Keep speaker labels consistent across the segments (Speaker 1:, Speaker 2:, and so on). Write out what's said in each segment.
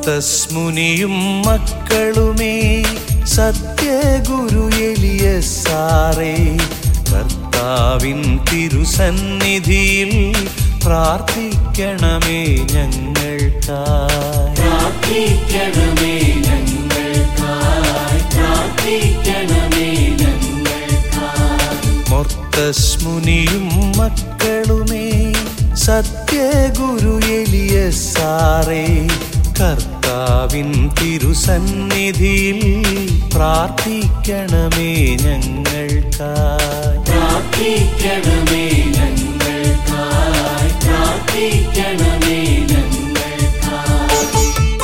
Speaker 1: മൊർത്തസ്മുനിയും മക്കളുമേ സത്യഗുരു എലിയ സാറേ കർത്താവിൻ തിരുസന്നിധിയിൽ പ്രാർത്ഥിക്കണമേ ഞങ്ങൾക്കായി
Speaker 2: പ്രാർത്ഥിക്കണമേ ഞങ്ങൾക്കായി പ്രാർത്ഥിക്കണമേ ഞങ്ങൾക്കായി
Speaker 1: മൊർത്തസ്മുനിയും മക്കളുമേ സത്യഗുരു എലിയ സാറേ കർത്താവിൻ തിരുസന്നിധിയിൽ പ്രാർത്ഥിക്കണമേ ഞങ്ങൾക്കായി
Speaker 2: പ്രാർത്ഥിക്കണമേ ഞങ്ങൾക്കായി പ്രാർത്ഥിക്കണമേ ഞങ്ങൾക്കായി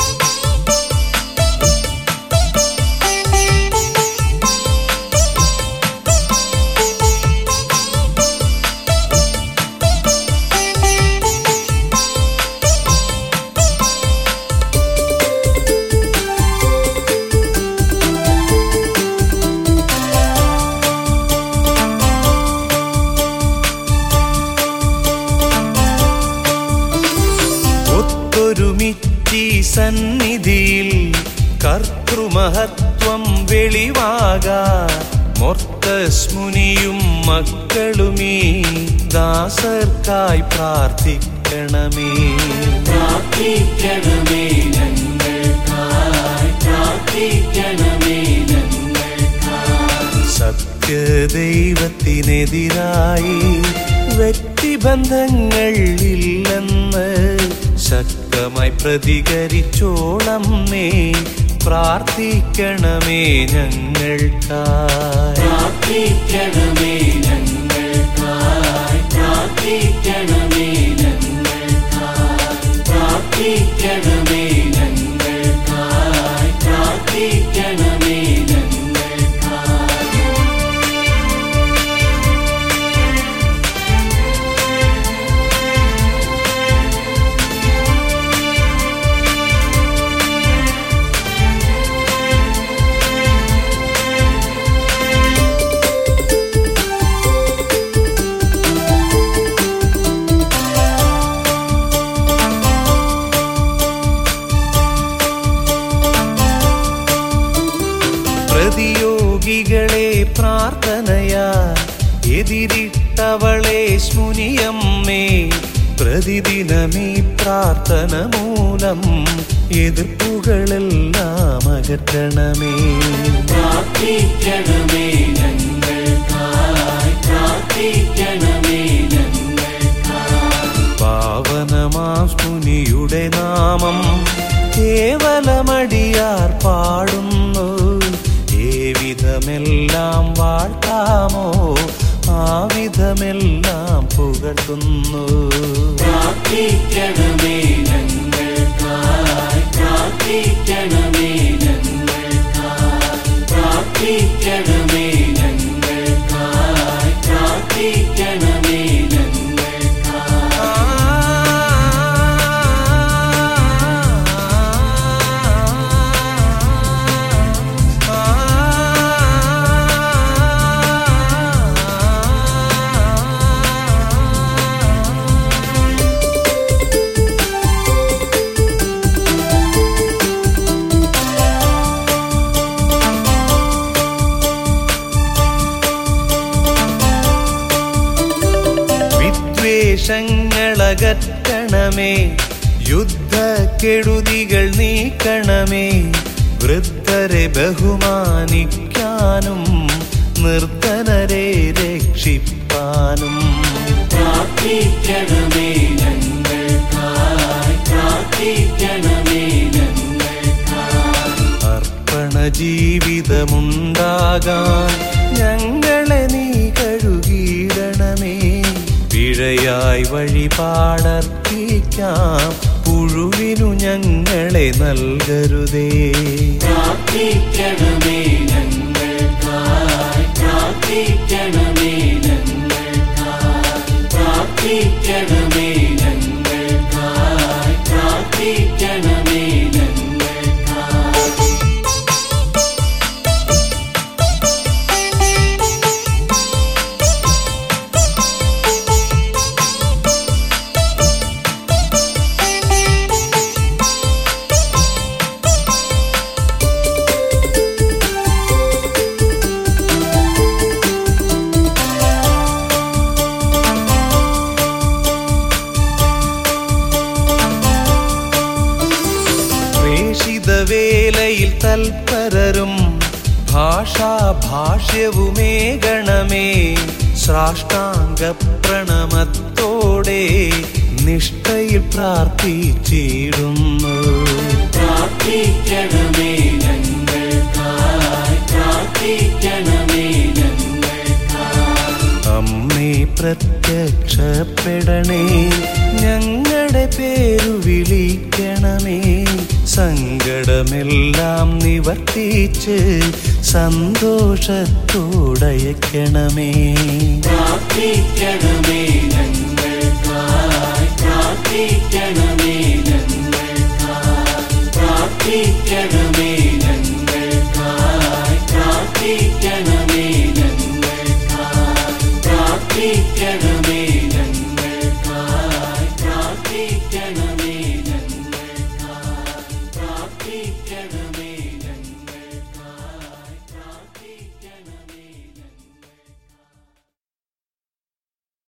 Speaker 1: ഒത്തൊരുമിച്ചി സന്നിധിയിൽ കർത്തൃമഹത്വം വെളിവാകാ മൊർത്തസ്മുനിയും മക്കളുമീ ദാസർക്കായി പ്രാർത്ഥിക്കണമേ
Speaker 2: പ്രാർത്ഥിക്കണമേ ഞങ്ങൾക്കായി പ്രാർത്ഥിക്കണമേ ഞങ്ങൾക്കായി
Speaker 1: സത്യദൈവത്തിനെതിരായി വ്യക്തിബന്ധങ്ങൾ ഇല്ലെന്ന് ശക്തമായി പ്രതികരിച്ചോളം നീ പ്രാർത്ഥിക്കണമേ ഞങ്ങൾക്കായി
Speaker 2: പ്രാർത്ഥിക്കണമേ ഞങ്ങൾക്കായി പ്രാർത്ഥിക്കണമേ ഞങ്ങൾക്കായി പ്രാർത്ഥിക്കണമേ ഞങ്ങൾക്കായി പ്രാർത്ഥിക്കണമേ ഞങ്ങൾക്കായി
Speaker 1: പ്രതിയോഗികളെ പ്രാർത്ഥനയാ എതിരിട്ടവളെ സ്മുനിയമ്മേ പ്രതിദിനമീ പ്രാർത്ഥന മൂലം എതിർപ്പുകളെല്ലാം അകറ്റണമേ
Speaker 2: പ്രാർത്ഥിക്കണമേ ഞങ്ങൾക്കായി പ്രാർത്ഥിക്കണമേ ഞങ്ങൾക്കായി
Speaker 1: പാവനമാം സ്മുനിയുടെ നാമം കേവലമടിയാർ പാടുന്നു ഏവിധമെല്ലാം വാഴ്ത്താമോ ആ വിധമെല്ലാം പുകഴ്ത്തുന്നു
Speaker 2: പ്രാർത്ഥിക്കണമേ ഞങ്ങൾക്കായി പ്രാർത്ഥിക്കണമേ ഞങ്ങൾക്കായി പ്രാർത്ഥിക്കണമേ ഞങ്ങൾക്കായി പ്രാർത്ഥിക്കണമേ ഞങ്ങൾക്കായി
Speaker 1: വിദ്വേഷങ്ങളകറ്റണമേ യുദ്ധക്കെടുതികൾ നീക്കണമേ വൃദ്ധരെ ബഹുമാനിക്കാനും നിർധനരെ രക്ഷിപ്പാനും
Speaker 2: പ്രാർത്ഥിക്കണമേ ഞങ്ങൾക്കായി പ്രാർത്ഥിക്കണമേ ഞങ്ങൾക്കായി
Speaker 1: അർപ്പണ ജീവിതമുണ്ടാകാൻ ഞങ്ങളെ നീ കഴുകിയിടണമേ പിഴയായി വഴിപാടർപ്പിക്കാം പുഴുവിനു ഞങ്ങളെ നൽകരുതേ
Speaker 2: പ്രാർത്ഥിക്കണമേ ഞങ്ങൾക്കായി പ്രാർത്ഥിക്കണമേ ഞങ്ങൾക്കായി പ്രാർത്ഥിക്കണമേ ഞങ്ങൾക്കായി പ്രാർത്ഥിക്കണമേ ഞങ്ങൾക്കായി
Speaker 1: പൂജയിൽ തൽപരരും ഭാഷാഭാഷ്യവുമേ ഗണമേ സാഷ്ടാംഗ പ്രണമത്തോടെ നിഷ്ഠയിൽ പ്രാർത്ഥിച്ചിടുന്നു
Speaker 2: പ്രാർത്ഥിക്കണമേ ഞങ്ങൾക്കായി പ്രാർത്ഥിക്കണമേ ഞങ്ങൾക്കായി
Speaker 1: അമ്മേ പ്രത്യക്ഷപ്പെടണേ ഞങ്ങളുടെ പേരു വിളിക്കണമേ സങ്കടമെല്ലാം നിവർത്തിച്ച് സന്തോഷത്തോടയക്കണമേ
Speaker 2: പ്രാർത്ഥിക്കണമേ